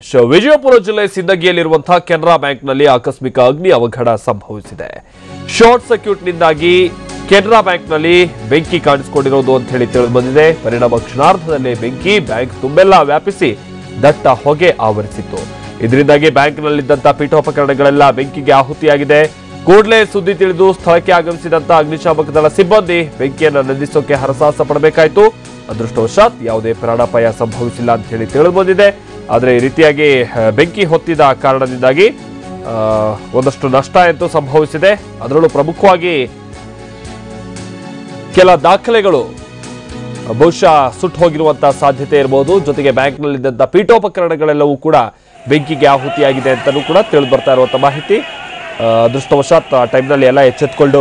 ಶ್- ವಿಜಯಪುರ ಜಿಲ್ಲೆ ಸಿಂದಗಿಯಲ್ಲಿರುವಂತಹ ಕೆನರಾ ಬ್ಯಾಂಕ್ನಲ್ಲಿ ಆಕಸ್ಮಿಕ ಅಗ್ನಿ ಅವಘಡ ಸಂಭವಿಸಿದೆ ಶಾರ್ಟ್ ಸರ್ಕ್ಯೂಟ್ನಿಂದಾಗಿ ಕೆನರಾ ಬ್ಯಾಂಕ್ನಲ್ಲಿ ಬೆಂಕಿ ಕಾಣಿಸಿಕೊಂಡಿರೋದು ಅಂತ ಹೇಳಿ ತಿಳಿದು ಬಂದಿದೆ ಪರಿಣಾಮ ಕ್ಷಣಾರ್ಧದಲ್ಲೇ ಬೆಂಕಿ ಬ್ಯಾಂಕ್ ತುಂಬೆಲ್ಲ ವ್ಯಾಪಿಸಿ ದಟ್ಟ ಹೊಗೆ ಆವರಿಸಿತ್ತು ಇದರಿಂದಾಗಿ ಬ್ಯಾಂಕ್ನಲ್ಲಿದ್ದಂತಹ ಪೀಠೋಪಕರಣಗಳೆಲ್ಲ ಬೆಂಕಿಗೆ ಆಹುತಿಯಾಗಿದೆ ಕೂಡಲೇ ಸುದ್ದಿ ತಿಳಿದು ಸ್ಥಳಕ್ಕೆ ಆಗಮಿಸಿದಂತ ಅಗ್ನಿಶಾಮಕ ದಳ ಸಿಬ್ಬಂದಿ ಬೆಂಕಿಯನ್ನು ನಂದಿಸೋಕೆ ಹರಸಾಹಸ ಪಡಬೇಕಾಯಿತು ಅದೃಷ್ಟವಶಾತ್ ಯಾವುದೇ ಪ್ರಾಣಾಪಾಯ ಸಂಭವಿಸಿಲ್ಲ ಅಂತ ಹೇಳಿ ತಿಳಿದು ಬಂದಿದೆ ಆದರೆ ಈ ರೀತಿಯಾಗಿ ಆ, ಬೆಂಕಿ ಹೊತ್ತಿದ ಕಾರಣದಿಂದಾಗಿ ಆ, ಒಂದಷ್ಟು ನಷ್ಟ ಅಂತೂ ಸಂಭವಿಸಿದೆ ಅದರಲ್ಲೂ ಪ್ರಮುಖವಾಗಿ ಕೆಲ ದಾಖಲೆಗಳು ಬಹುಶಃ ಸುಟ್ಟು ಹೋಗಿರುವಂತಹ ಸಾಧ್ಯತೆ ಇರಬಹುದು ಜೊತೆಗೆ ಬ್ಯಾಂಕ್ನಲ್ಲಿದ್ದಂಥ ಪೀಠೋಪಕರಣಗಳೆಲ್ಲವೂ ಕೂಡ ಬೆಂಕಿಗೆ ಆಹುತಿಯಾಗಿದೆ ಅಂತಲೂ ಕೂಡ ತಿಳಿದು ಬರ್ತಾ ಇರುವಂಥ ಮಾಹಿತಿ ಆ, ಅದೃಷ್ಟವಶಾತ್ ಆ ಟೈಮ್ನಲ್ಲಿ ಎಲ್ಲ ಎಚ್ಚೆತ್ಕೊಂಡು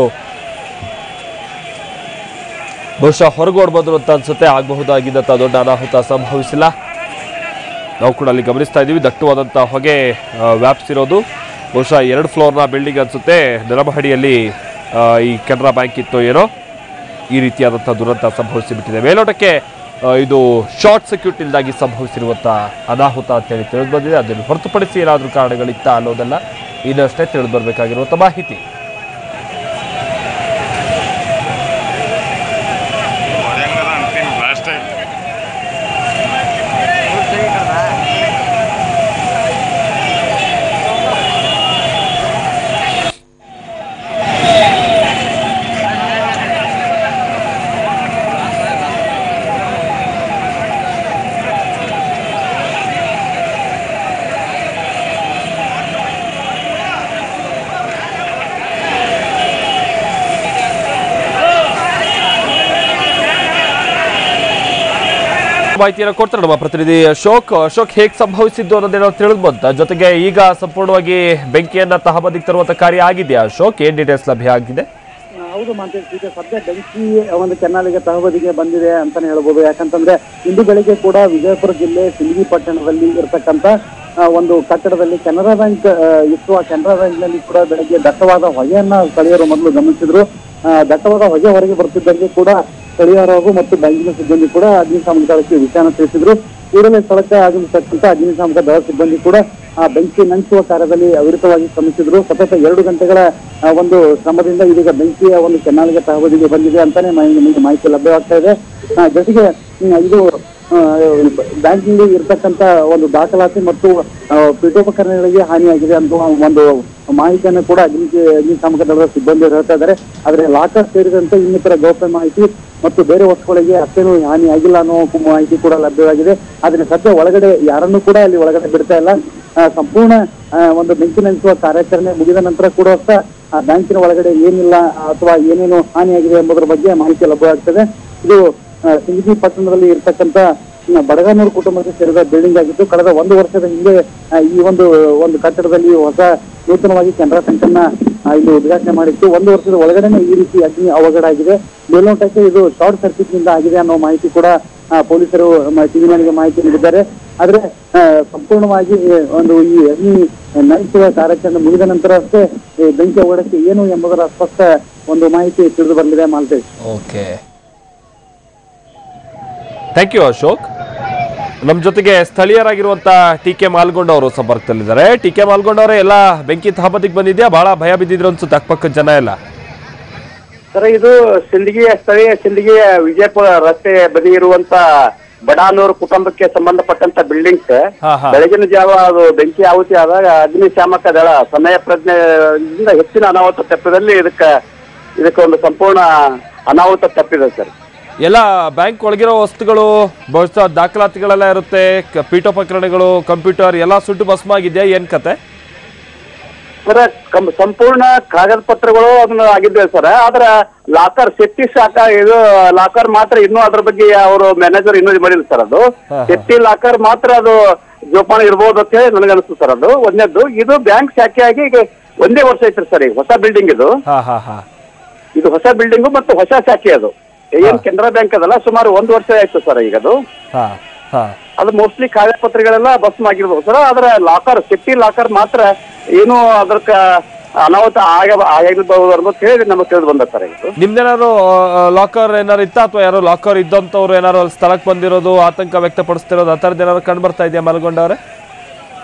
ಬಹುಶಃ ಹೊರಗೆ ಓಡ್ಬೋದು ಅಂತ ಅನ್ಸುತ್ತೆ ಆಗಬಹುದಾಗಿದ್ದಂಥ ದೊಡ್ಡ ಅನಾಹುತ ಸಂಭವಿಸಿಲ್ಲ ನಾವು ಕೂಡ ಅಲ್ಲಿ ಗಮನಿಸ್ತಾ ಇದ್ದೀವಿ ದಟ್ಟವಾದಂಥ ಹೊಗೆ ಆ, ವ್ಯಾಪಿಸಿರೋದು ಬಹುಶಃ ಎರಡು ಫ್ಲೋರ್ನ ಬಿಲ್ಡಿಂಗ್ ಅನ್ಸುತ್ತೆ ನೆಲಮಹಡಿಯಲ್ಲಿ ಆ, ಈ ಕೆನರಾ ಬ್ಯಾಂಕ್ ಇತ್ತು ಏನೋ ಈ ರೀತಿಯಾದಂಥ ದುರಂತ ಸಂಭವಿಸಿಬಿಟ್ಟಿದೆ ಮೇಲೋಟಕ್ಕೆ ಆ, ಇದು ಶಾರ್ಟ್ ಸರ್ಕ್ಯೂಟ್ನಿಂದಾಗಿ ಸಂಭವಿಸಿರುವಂಥ ಅನಾಹುತ ಅಂತೇಳಿ ತಿಳಿದು ಬಂದಿದೆ ಅದನ್ನು ಹೊರತುಪಡಿಸಿ ಏನಾದರೂ ಕಾರಣಗಳಿತ್ತ ಅನ್ನೋದೆಲ್ಲ ಇನ್ನಷ್ಟೇ ತಿಳಿದು ಬರಬೇಕಾಗಿರುವಂಥ ಮಾಹಿತಿ ಹೊಡೆಯಂಗದ ಅಂತೀನಿ ಬ್ಲಾಸ್ಟ್ ಆಯ್ತು ಮಾಹಿತಿಯನ್ನು ಕೊಡ್ತಾರೆ ನಮ್ಮ ಪ್ರತಿನಿಧಿ ಅಶೋಕ್ ಅಶೋಕ್ ಹೇಗೆ ಸಂಭವಿಸಿದ್ದು ಅನ್ನೋದೇನೋ ತಿಳಿದು ಬಂತ ಜೊತೆಗೆ ಈಗ ಸಂಪೂರ್ಣವಾಗಿ ಬೆಂಕಿಯನ್ನ ತಹಬದಿಗೆ ತರುವಂತ ಕಾರ್ಯ ಆಗಿದೆಯಾ ಅಶೋಕ್ ಏನ್ ಡೀಟೇಲ್ಸ್ ಲಭ್ಯ ಆಗಿದೆ ಹೌದು ಮಾಂತೇಶ್ ಈಗ ಸದ್ಯ ಬೆಂಕಿ ಒಂದು ಕೆನಾಲಿಗೆ ತಹಬದಿಗೆ ಬಂದಿದೆ ಅಂತಾನೆ ಹೇಳ್ಬೋದು ಯಾಕಂತಂದ್ರೆ ಇಂದು ಬೆಳಿಗ್ಗೆ ಕೂಡ ವಿಜಯಪುರ ಜಿಲ್ಲೆ ಸಿಂದಗಿ ಪಟ್ಟಣದಲ್ಲಿ ಇರತಕ್ಕಂತ ಆ, ಒಂದು ಕಟ್ಟಡದಲ್ಲಿ ಕೆನರಾ ಬ್ಯಾಂಕ್ ಆ, ಇತ್ತು ಆ ಕೆನರಾ ಬ್ಯಾಂಕ್ ನಲ್ಲಿ ಕೂಡ ಬೆಳಗ್ಗೆ ದಟ್ಟವಾದ ಹೊಗೆಯನ್ನ ಸ್ಥಳೀಯರು ಮೊದಲು ಗಮನಿಸಿದ್ರು ಆ, ದಟ್ಟವಾದ ಹೊಗೆ ಹೊರಗೆ ಬರ್ತಿದ್ದಂಗೆ ಕೂಡ ಸ್ಥಳೀಯರು ಹಾಗೂ ಮತ್ತು ಬ್ಯಾಂಕಿನ ಸಿಬ್ಬಂದಿ ಕೂಡ ಅಗ್ನಿಶಾಮಕ ದಳಕ್ಕೆ ವಿಷಯನ ತಿಳಿಸಿದ್ರು ಕೂಡಲೇ ಸ್ಥಳಕ್ಕೆ ಆಗಮಿಸತಕ್ಕಂತ ಅಗ್ನಿಶಾಮಕ ದಳ ಸಿಬ್ಬಂದಿ ಕೂಡ ಆ ಬೆಂಕಿ ನಂಚುವ ಕಾರ್ಯದಲ್ಲಿ ಅವಿರತವಾಗಿ ಶ್ರಮಿಸಿದ್ರು ಸತತ ಎರಡು ಗಂಟೆಗಳ ಆ, ಒಂದು ಶ್ರಮದಿಂದ ಇದೀಗ ಬೆಂಕಿಯ ಒಂದು ಕೆನಾಲಿಗೆ ತಹಬದಿಗೆ ಬಂದಿದೆ ಅಂತಾನೆ ಮಾಹಿತಿ ನಮಗೆ ಮಾಹಿತಿ ಲಭ್ಯವಾಗ್ತಾ ಇದೆ ಆ, ಜೊತೆಗೆ ಹ್ಮ್, ಇದು ಬ್ಯಾಂಕಿಂಗ್ ಇರ್ತಕ್ಕಂತ ಒಂದು ದಾಖಲಾತಿ ಮತ್ತು ಆ, ಪೀಠೋಪಕರಣಗಳಿಗೆ ಹಾನಿಯಾಗಿದೆ ಅಂತ ಒಂದು ಮಾಹಿತಿಯನ್ನು ಕೂಡ ಅಗ್ನಿ ಅಗ್ನಿಶಾಮಕ ದಳದ ಸಿಬ್ಬಂದಿ ಹೇಳ್ತಾ ಇದ್ದಾರೆ ಆದ್ರೆ ಲಾಕರ್ ಸೇರಿದಂತೆ ಇನ್ನಿತರ ಗೌಪ್ಯ ಮಾಹಿತಿ ಮತ್ತು ಬೇರೆ ವಸ್ತುಗಳಿಗೆ ಅಷ್ಟೇನು ಹಾನಿ ಆಗಿಲ್ಲ ಅನ್ನೋ ಮಾಹಿತಿ ಕೂಡ ಲಭ್ಯವಾಗಿದೆ ಆದ್ರೆ ಸದ್ಯ ಒಳಗಡೆ ಯಾರನ್ನೂ ಕೂಡ ಅಲ್ಲಿ ಒಳಗಡೆ ಬಿಡ್ತಾ ಇಲ್ಲ ಆ, ಸಂಪೂರ್ಣ ಆ, ಒಂದು ಬೆಂಕಿ ನಂಚುವ ಕಾರ್ಯಾಚರಣೆ ಮುಗಿದ ನಂತರ ಕೂಡ ಸಹ ಆ ಬ್ಯಾಂಕಿನ ಒಳಗಡೆ ಏನಿಲ್ಲ ಅಥವಾ ಏನೇನು ಹಾನಿಯಾಗಿದೆ ಎಂಬುದರ ಬಗ್ಗೆ ಮಾಹಿತಿ ಲಭ್ಯವಾಗ್ತದೆ ಇದು ಆ, ಸಿಂದಗಿ ಪಟ್ಟಣದಲ್ಲಿ ಇರ್ತಕ್ಕಂತ ಮ್, ಬಡಗಾನೂರು ಕುಟುಂಬಕ್ಕೆ ಸೇರಿದ ಬಿಲ್ಡಿಂಗ್ ಆಗಿದ್ದು ಕಳೆದ ಒಂದು ವರ್ಷದ ಹಿಂದೆ ಆ, ಈ ಒಂದು ಒಂದು ಕಟ್ಟಡದಲ್ಲಿ ಹೊಸ ನೂತನವಾಗಿ ಕೆನರಾ ಬ್ಯಾಂಕ್ ಅನ್ನ ಆ, ಇಲ್ಲಿ ಉದ್ಘಾಟನೆ ಮಾಡಿತ್ತು ಒಂದು ವರ್ಷದ ಒಳಗಡೆನೆ ಈ ರೀತಿ ಅಗ್ನಿ ಅವಘಡ ಆಗಿದೆ ಮೇಲ್ನೋಟಕ್ಕೆ ಇದು ಶಾರ್ಟ್ ಸರ್ಕ್ಯೂಟ್ ನಿಂದ ಆಗಿದೆ ಅನ್ನೋ ಮಾಹಿತಿ ಕೂಡ ಆ, ಪೊಲೀಸರು ಟಿವಿ ನೈನ್ಗೆ ಮಾಹಿತಿ ನೀಡಿದ್ದಾರೆ ಆದ್ರೆ ಆ, ಸಂಪೂರ್ಣವಾಗಿ ಒಂದು ಈ ಅಗ್ನಿ ನೈಸುವ ಕಾರ್ಯಾಚರಣೆ ಮುಗಿದ ನಂತರ ಅಷ್ಟೇ ಈ ಬೆಂಕಿ ಅವಘಡಕ್ಕೆ ಏನು ಎಂಬುದರ ಸ್ಪಷ್ಟ ಒಂದು ಮಾಹಿತಿ ತಿಳಿದು ಬಂದಿದೆ Malthesh okay thank you Ashok ನಮ್ಮ ಜೊತೆಗೆ ಸ್ಥಳೀಯರಾಗಿರುವಂತ ಟಿ ಕೆ ಮಾಲ್ಗೊಂಡ್ ಅವರು ಸಂಪರ್ಕದಲ್ಲಿದ್ದಾರೆ ಟಿ ಕೆ ಮಾಲ್ಗೊಂಡ್ ಅವರೇ ಎಲ್ಲ ಬೆಂಕಿ ತಹಬದಿಗೆ ಬಂದಿದ್ಯಾ ಬಹಳ ಭಯ ಬಿದ್ದಿದ್ರು ಅನ್ಸುತ್ತೆ ಅಕ್ಕಪಕ್ಕದ ಜನ ಎಲ್ಲ ಸರ್ ಇದು ಸಿಂದಗಿಯ ಸ್ಥಳೀಯ ಸಿಂದಗಿಯ ವಿಜಯಪುರ ರಸ್ತೆ ಬದಿ ಇರುವಂತ ಬಡಾನೂರು ಕುಟುಂಬಕ್ಕೆ ಸಂಬಂಧಪಟ್ಟಂತ ಬಿಲ್ಡಿಂಗ್ಸ್ ಹಾ, ಹಾ. ಬೆಳಗಿನ ಜಾವ ಅದು ಬೆಂಕಿ ಆಹುತಿ ಆದಾಗ ಅಗ್ನಿಶಾಮಕ ದಳ ಸಮಯ ಪ್ರಜ್ಞೆಯಿಂದ ಹೆಚ್ಚಿನ ಅನಾಹುತ ತಪ್ಪಿದಲ್ಲಿ ಇದಕ್ಕ ಇದಕ್ಕೆ ಒಂದು ಸಂಪೂರ್ಣ ಅನಾಹುತ ತಪ್ಪಿದೆ ಸರ್ ಎಲ್ಲ ಬ್ಯಾಂಕ್ ಒಳಗಿರೋ ವಸ್ತುಗಳು ಬಹುಶಃ ದಾಖಲಾತಿಗಳೆಲ್ಲ ಇರುತ್ತೆ ಕ- ಪೀಠೋಪಕರಣಗಳು ಕಂಪ್ಯೂಟರ್ ಎಲ್ಲ ಸುಟ್ಟು ಭಸ್ಮ ಆಗಿದೆಯಾ ಏನ್ ಕತೆ ಸರ್ ಕಂ- ಸಂಪೂರ್ಣ ಕಾಗದ ಪತ್ರಗಳು ಅದನ್ನ ಆಗಿದ್ದೆ ಸರ್ ಆದ್ರ ಲಾಕರ್ ಸೇಫ್ಟಿ ಶಾಖ ಇದು ಲಾಕರ್ ಮಾತ್ರ ಇನ್ನೂ ಅದ್ರ ಬಗ್ಗೆ ಅವರು ಮ್ಯಾನೇಜರ್ ಇನ್ನೂ ಇದು ಮಾಡಿಲ್ಲ ಸರ್ ಅದು ಹಾ, ಹಾ. ಸೇಫ್ಟಿ ಲಾಕರ್ ಮಾತ್ರ ಅದು ಜೋಪಾನ ಇರ್ಬೋದು ಅಂತ ಹೇಳಿ ನನಗನ್ನಿಸ್ತು ಸರ್ ಅದು ಒಂದನೇದ್ದು ಇದು ಬ್ಯಾಂಕ್ ಶಾಖೆಯಾಗಿ ಈಗ ಒಂದೇ ವರ್ಷ ಐತ್ರಿ ಸರ್ ಈಗ ಹೊಸ ಬಿಲ್ಡಿಂಗ್ ಇದು ಹಾ ಹಾ ಹಾ ಇದು ಹೊಸ ಬಿಲ್ಡಿಂಗು ಮತ್ತು ಹೊಸ ಶಾಖೆ ಅದು ಏನ್ ಕೆನರಾ ಬ್ಯಾಂಕ್ ಅದಲ್ಲ ಸುಮಾರು ಒಂದು ವರ್ಷ ಆಯ್ತು ಸರ್ ಈಗ ಅದು ಹಾ ಹಾ ಅದು ಮೋಸ್ಟ್ಲಿ ಕಾಗದ ಪತ್ರಗಳೆಲ್ಲ ಭಸ್ಮ ಆಗಿರ್ಬೋದು ಸರ್ ಆದ್ರೆ ಲಾಕರ್ ಸೇಫ್ಟಿ ಲಾಕರ್ ಮಾತ್ರ ಏನು ಅದಕ್ಕ ಅನಾಹುತ ಆಗ ಆಗಿರ್ಬೋದು ಅನ್ನೋದು ಹೇಳಿ ನಮಗೆ ತಿಳಿದು ಬಂದ ಸರ್ ಇದು ನಿಮ್ದೇನಾದ್ರು ಲಾಕರ್ ಏನಾರು ಇತ್ತಾ ಅಥವಾ ಯಾರೋ ಲಾಕರ್ ಇದ್ದಂಥವ್ರು ಏನಾರು ಅಲ್ಲಿ ಸ್ಥಳಕ್ಕೆ ಬಂದಿರೋದು ಆತಂಕ ವ್ಯಕ್ತಪಡಿಸ್ತಿರೋದು ಆ ಥರದ್ದು ಏನಾದ್ರು ಕಂಡು ಬರ್ತಾ ಇದೆಯಾ ಮಲ್ಗೊಂಡವ್ರೆ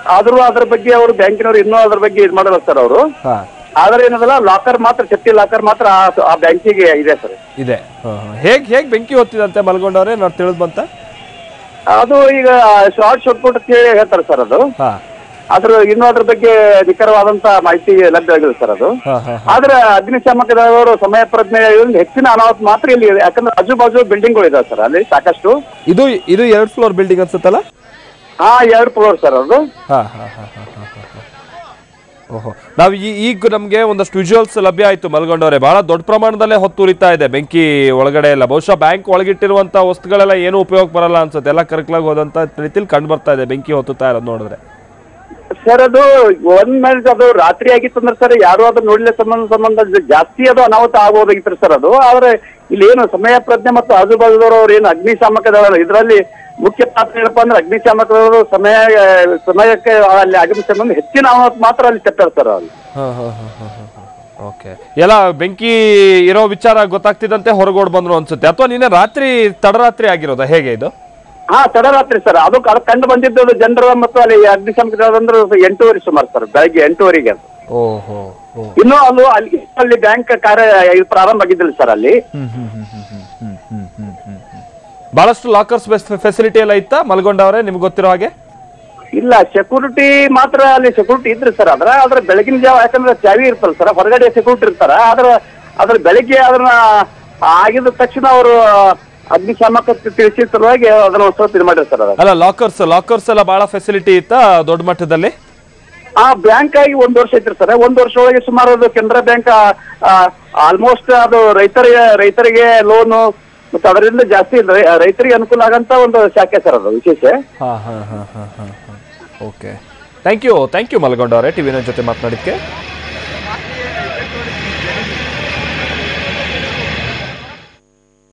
ಆದ್ರೂ ಅದ್ರ ಬಗ್ಗೆ ಅವರು ಬ್ಯಾಂಕಿನವರು ಇನ್ನೂ ಅದ್ರ ಬಗ್ಗೆ ಇದು ಮಾಡಲ್ಲ ಸರ್ ಅವರು ಹಾ ಆದ್ರೆ ಏನದಲ್ಲ ಲಾಕರ್ ಮಾತ್ರ ಚಟ್ಟಿ ಲಾಕರ್ ಮಾತ್ರ ಆ- ಆ ಬ್ಯಾಂಕಿಗೆ ಇದೆ ಸರ್ ಇದೆ ಹೇಗ್ ಹೇಗ್ ಬೆಂಕಿ ಹೊತ್ತಿದಂತೆ ಮಲ್ಕೊಂಡವ್ರೆ ನಾವು ತಿಳಿದ್ ಬಂತ ಅದು ಈಗ ಶಾರ್ಟ್ ಸರ್ಕ್ಯೂಟ್ ಅಂತ ಹೇಳಿ ಹೇಳ್ತಾರೆ ಸರ್ ಅದು ಹಾ ಅದ್ರ ಇನ್ನೂ ಅದ್ರ ಬಗ್ಗೆ ನಿಖರವಾದಂತ ಮಾಹಿತಿ ಲಭ್ಯವಾಗಿಲ್ಲ ಸರ್ ಅದು ಹಾ ಹಾ ಆದ್ರೆ ಅಗ್ನಿಶಾಮಕ ದಳದವರು ಸಮಯ ಪ್ರಜ್ಞೆ ಇವ್ರಿಂದ ಹೆಚ್ಚಿನ ಅನಾಹುತ ಮಾತ್ರ ಇಲ್ಲಿ ಇದೆ. ಯಾಕಂದ್ರೆ ಆಜು ಬಾಜು ಬಿಲ್ಡಿಂಗ್ಗಳು ಇದಾವೆ ಸರ್ ಅಲ್ಲಿ ಸಾಕಷ್ಟು ಇದು ಇದು ಎರಡ್ ಫ್ಲೋರ್ ಬಿಲ್ಡಿಂಗ್ ಅನ್ಸುತ್ತಲ್ಲ ಹಾ ಎರಡು ಫ್ಲೋರ್ ಸರ್ ಅದು ಹಾ ಹಾ ಹಾ ಹಾ ಹಾ ಹಾ ಹಾ. ಓಹೋ ನಾವು ಈ ಈಗ ನಮಗೆ ಒಂದಷ್ಟು ವಿಜುವಲ್ಸ್ ಲಭ್ಯ ಆಯ್ತು ಮಲ್ಗೊಂಡವ್ರೆ ಬಹಳ ದೊಡ್ಡ ಪ್ರಮಾಣದಲ್ಲೇ ಹೊತ್ತುರಿತಾ ಇದೆ ಬೆಂಕಿ ಒಳಗಡೆ ಎಲ್ಲ ಬಹುಶಃ ಬ್ಯಾಂಕ್ ಒಳಗಿಟ್ಟಿರುವಂತ ವಸ್ತುಗಳೆಲ್ಲ ಏನು ಉಪಯೋಗ ಬರಲ್ಲ ಅನ್ಸುತ್ತೆ ಎಲ್ಲ ಕರ್ಕಲಾಗಿ ಹೋದಂತ ರೀತಿಲಿ ಕಂಡು ಬರ್ತಾ ಇದೆ ಬೆಂಕಿ ಹೊತ್ತುತ್ತಾ ಇರೋದು ನೋಡಿದ್ರೆ ಸರ್ ಅದು ಒಂದ್ ಮೇಲೆ ಅದು ರಾತ್ರಿ ಆಗಿತ್ತು ಅಂದ್ರೆ ಸರ್ ಯಾರು ಅದು ನೋಡ್ಲಿಲ್ಲ ಸಂಬಂಧ ಸಂಬಂಧ ಜ- ಜಾಸ್ತಿ ಅದು ಅನಾಹುತ ಆಗೋದಾಗಿತ್ತು ಸರ್ ಅದು ಆದ್ರೆ ಇಲ್ಲಿ ಏನು ಸಮಯ ಪ್ರಜ್ಞೆ ಮತ್ತು ಆಜು ಬಾಜುದವರು ಅವ್ರು ಏನು ಅಗ್ನಿಶಾಮಕ ದಳ ಇದರಲ್ಲಿ ಮುಖ್ಯ ಪಾತ್ರ ಏನಪ್ಪಾ ಅಂದ್ರೆ ಅಗ್ನಿಶಾಮಕ ದಳರು ಸಮಯ ಸಮಯಕ್ಕೆ ಅಲ್ಲಿ ಆಗಮಿಸಿದ ಮುಂದೆ ಹೆಚ್ಚಿನ ಅನಾಹುತ ಮಾತ್ರ ಅಲ್ಲಿ ತಪ್ಪಾರ ಸರ್ ಅಲ್ಲಿ ಓಕೆ ಎಲ್ಲ ಬೆಂಕಿ ಇರೋ ವಿಚಾರ ಗೊತ್ತಾಗ್ತಿದ್ದಂತೆ ಹೊರಗೋಡ್ ಬಂದ್ರು ಅನ್ಸುತ್ತೆ ಅಥವಾ ನಿನ್ನೆ ರಾತ್ರಿ ತಡರಾತ್ರಿ ಆಗಿರೋದಾ ಹೇಗೆ ಇದು ಹಾ ತಡರಾತ್ರಿ ಸರ್ ಅದು ಕ- ಕಂಡು ಬಂದಿದ್ದು ಜನರ ಮತ್ತು ಅಲ್ಲಿ ಅಗ್ನಿಶಾಮಕ ದಳ ಅಂದ್ರೆ ಎಂಟೂವರೆ ಸುಮಾರು ಸರ್ ಬೆಳಗ್ಗೆ ಎಂಟೂವರೆಗೆ ಅದು ಓಹೋ ಓ ಇನ್ನೂ ಅಲ್ಲೂ ಅಲ್ಲಿ ಅಲ್ಲಿ ಬ್ಯಾಂಕ್ ಕಾರ್ಯ ಇದು ಪ್ರಾರಂಭ ಆಗಿದ್ದಿಲ್ಲ ಸರ್ ಅಲ್ಲಿ ಬಹಳಷ್ಟು ಲಾಕರ್ಸ್ ಫೆಸಿಲಿಟಿ ಎಲ್ಲ ಇತ್ತಾ ಮಲ್ಗೊಂಡವ್ರೆ ನಿಮ್ಗೆ ಗೊತ್ತಿರೋ ಹಾಗೆ ಇಲ್ಲ ಸೆಕ್ಯೂರಿಟಿ ಮಾತ್ರ ಅಲ್ಲಿ ಸೆಕ್ಯೂರಿಟಿ ಇದ್ರಿ ಸರ್ ಅದ್ರ ಆದ್ರೆ ಬೆಳಗಿನ ಜಾವ ಯಾಕಂದ್ರೆ ಚಾವಿ ಇರ್ತಲ್ಲ ಸರ್ ಹೊರಗಡೆ ಸೆಕ್ಯೂರಿಟಿ ಇರ್ತಾರ ಆದ್ರ ಅದ್ರ ಬೆಳಿಗ್ಗೆ ಅದನ್ನ ಆಗಿದ ತಕ್ಷಣ ಅವರು ಅಗ್ನಿಶಾಮಕ ತಿಳಿಸಿದ ಸಲುವಾಗಿ ಅದನ್ನ ಒಂದು ಸ್ವಲ್ಪ ಇದು ಮಾಡಿರ್ ಸರ್ ಅದ ಅಲ್ಲ ಲಾಕರ್ಸ್ ಲಾಕರ್ಸ್ ಎಲ್ಲ ಬಹಳ ಫೆಸಿಲಿಟಿ ಇತ್ತಾ ದೊಡ್ಡ ಮಟ್ಟದಲ್ಲಿ ಆ ಬ್ಯಾಂಕ್ ಆಗಿ ಒಂದ್ ವರ್ಷ ಐತ್ರಿ ಸರ್ ಒಂದ್ ವರ್ಷ ಒಳಗೆ ಸುಮಾರು ಅದು ಕೆನರಾ ಬ್ಯಾಂಕ್ ಆಲ್ಮೋಸ್ಟ್ ಅದು ರೈತರಿಗೆ ರೈತರಿಗೆ ಲೋನು ಮತ್ತೆ ಅದರಿಂದ ಜಾಸ್ತಿ ರೈ- ರೈತರಿಗೆ ಅನುಕೂಲ ಆಗಂತ ಒಂದು ಶಾಖೆ ಸರ್ ಅದು ವಿಶೇಷ ಹಾ ಹಾ ಹಾ ಹಾ ಹಾ okay thank you thank you ಮಲ್ಗೊಂಡವ್ರೆ ಟಿವಿನ ಜೊತೆ ಮಾತನಾಡಿದ್ಕೆ